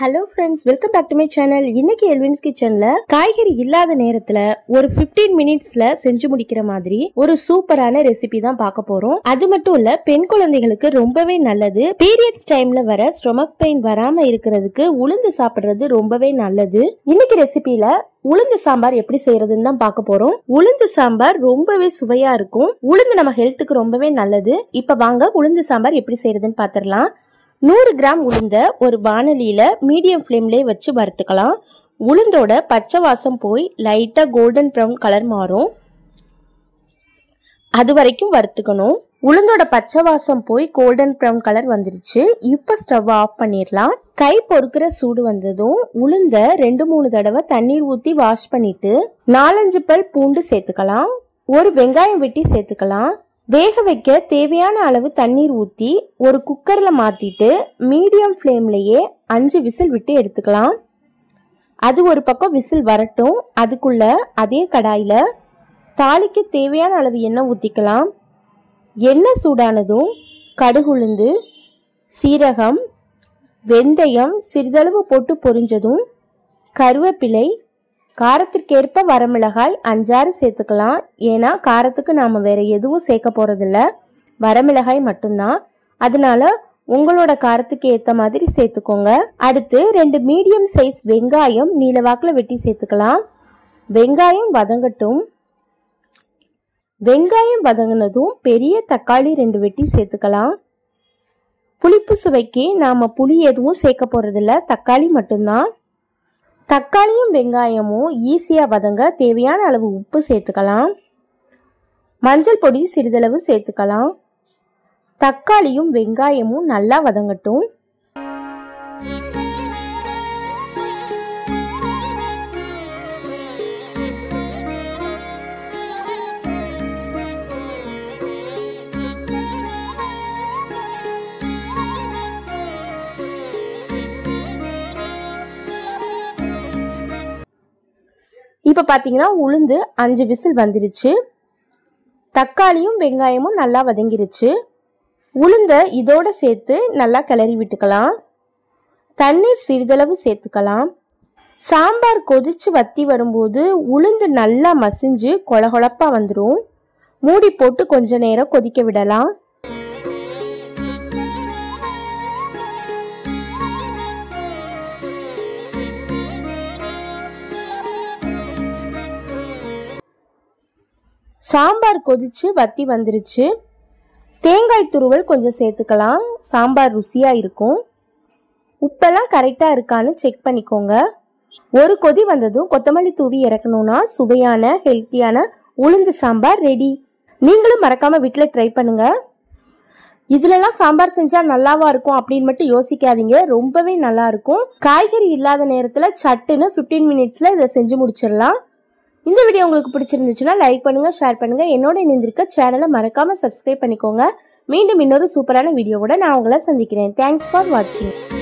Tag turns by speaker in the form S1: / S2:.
S1: hello friends welcome back to my channel இன்னைக்கு Elvin's கிச்சன்ல காய்கறி இல்லாத நேரத்துல ஒரு 15 மினிட்ஸ்ல செஞ்சு முடிக்கிற மாதிரி ஒரு சூப்பரான ரெசிபி தான் பார்க்க போறோம் அது மட்டும் இல்ல பெண் குழந்தைகளுக்கு ரொம்பவே நல்லது பீரியட்ஸ் டைம்ல வர ஸ்டொமக் பெயின் வராம இருக்கிறதுக்கு உளுந்து சாப்பிடுறது ரொம்பவே நல்லது இன்னைக்கு ரெசிபில உளுந்து சாம்பார் எப்படி செய்யறதுன்னு தான் பார்க்க போறோம் உளுந்து சாம்பார் ரொம்பவே சுவையா இருக்கும் உளுந்து நம்ம ஹெல்த்துக்கு ரொம்பவே நல்லது இப்ப வாங்க உளுந்து சாம்பார் எப்படி செய்யறதுன்னு பாத்திரலாம் நூறு கிராம் உளுந்த ஒரு வானலியில மீடியம் ஃப்ளேம்லேயே வச்சு வறுத்துக்கலாம் உளுந்தோட பச்சை வாசம் போய் லைட்டா கோல்டன் ப்ரௌன் கலர் மாறும் அது வரைக்கும் வறுத்துக்கணும் உளுந்தோட பச்சை வாசம் போய் கோல்டன் ப்ரௌன் கலர் வந்துருச்சு இப்போ ஸ்டவ் ஆஃப் பண்ணிடலாம் கை பொறுக்கிற சூடு வந்ததும் உளுந்த ரெண்டு மூணு தடவை தண்ணீர் ஊற்றி வாஷ் பண்ணிட்டு நாலஞ்சு பல் பூண்டு சேர்த்துக்கலாம் ஒரு வெங்காயம் வெட்டி சேர்த்துக்கலாம் வேக வைக்க தேவையான அளவு தண்ணீர் ஊற்றி ஒரு குக்கரில் மாற்றிட்டு மீடியம் ஃப்ளேம்லேயே அஞ்சு விசில் விட்டு எடுத்துக்கலாம் அது ஒரு பக்கம் விசில் வரட்டும் அதுக்குள்ள அதே கடாயில் தாளிக்கு தேவையான அளவு எண்ணெய் ஊற்றிக்கலாம் எண்ணெய் சூடானதும் கடுகுளுந்து சீரகம் வெந்தயம் சிறிதளவு போட்டு பொரிஞ்சதும் கருவேப்பிலை காரத்திற்கேற்ப வரமிளகாய் அஞ்சாறு சேர்த்துக்கலாம் ஏன்னா காரத்துக்கு நாம் வேற எதுவும் சேர்க்க போறதில்ல வரமிளகாய் மட்டும்தான் அதனால உங்களோட காரத்துக்கு ஏற்ற மாதிரி சேர்த்துக்கோங்க அடுத்து ரெண்டு மீடியம் சைஸ் வெங்காயம் நீளவாக்கில் வெட்டி சேர்த்துக்கலாம் வெங்காயம் வதங்கட்டும் வெங்காயம் வதங்கினதும் பெரிய தக்காளி ரெண்டு வெட்டி சேர்த்துக்கலாம் புளிப்பு சுவைக்கு நாம் புளி எதுவும் சேர்க்க போறதில்ல தக்காளி மட்டும்தான் தக்காளியும் வெங்காயமும் ஈஸியாக வதங்க தேவையான அளவு உப்பு சேர்த்துக்கலாம் மஞ்சள் பொடி சிறிதளவு சேர்த்துக்கலாம் தக்காளியும் வெங்காயமும் நல்லா வதங்கட்டும் இப்போ பார்த்தீங்கன்னா உளுந்து அஞ்சு விசில் வந்துருச்சு தக்காளியும் வெங்காயமும் நல்லா வதங்கிருச்சு உளுந்த இதோட சேர்த்து நல்லா கிளறி விட்டுக்கலாம் தண்ணீர் சிறிதளவு சேர்த்துக்கலாம் சாம்பார் கொதிச்சு வத்தி வரும்போது உளுந்து நல்லா மசிஞ்சு கொழகொழப்பா வந்துடும் மூடி போட்டு கொஞ்ச நேரம் கொதிக்க விடலாம் சாம்பார் கொதிச்சு வத்தி வந்துருச்சு தேங்காய் துருவல் கொஞ்சம் சேர்த்துக்கலாம் சாம்பார் ருசியாக இருக்கும் உப்பெல்லாம் கரெக்டாக இருக்கான்னு செக் பண்ணிக்கோங்க ஒரு கொதி வந்ததும் கொத்தமல்லி தூவி இறக்கணும்னா சுவையான ஹெல்த்தியான உளுந்து சாம்பார் ரெடி நீங்களும் மறக்காம வீட்டில் ட்ரை பண்ணுங்க இதுலலாம் சாம்பார் செஞ்சா நல்லாவா இருக்கும் அப்படின்னு மட்டும் யோசிக்காதீங்க ரொம்பவே நல்லா இருக்கும் காய்கறி இல்லாத நேரத்தில் சட்டுன்னு ஃபிஃப்டீன் மினிட்ஸில் இதை செஞ்சு முடிச்சிடலாம் இந்த வீடியோ உங்களுக்கு பிடிச்சிருந்துச்சுன்னா லைக் பண்ணுங்க ஷேர் பண்ணுங்க என்னோட இணைந்திருக்க சேனலை மறக்காம சப்ஸ்கிரைப் பண்ணிக்கோங்க மீண்டும் இன்னொரு சூப்பரான வீடியோவோட நான் உங்களை சந்திக்கிறேன் தேங்க்ஸ் ஃபார் வாட்சிங்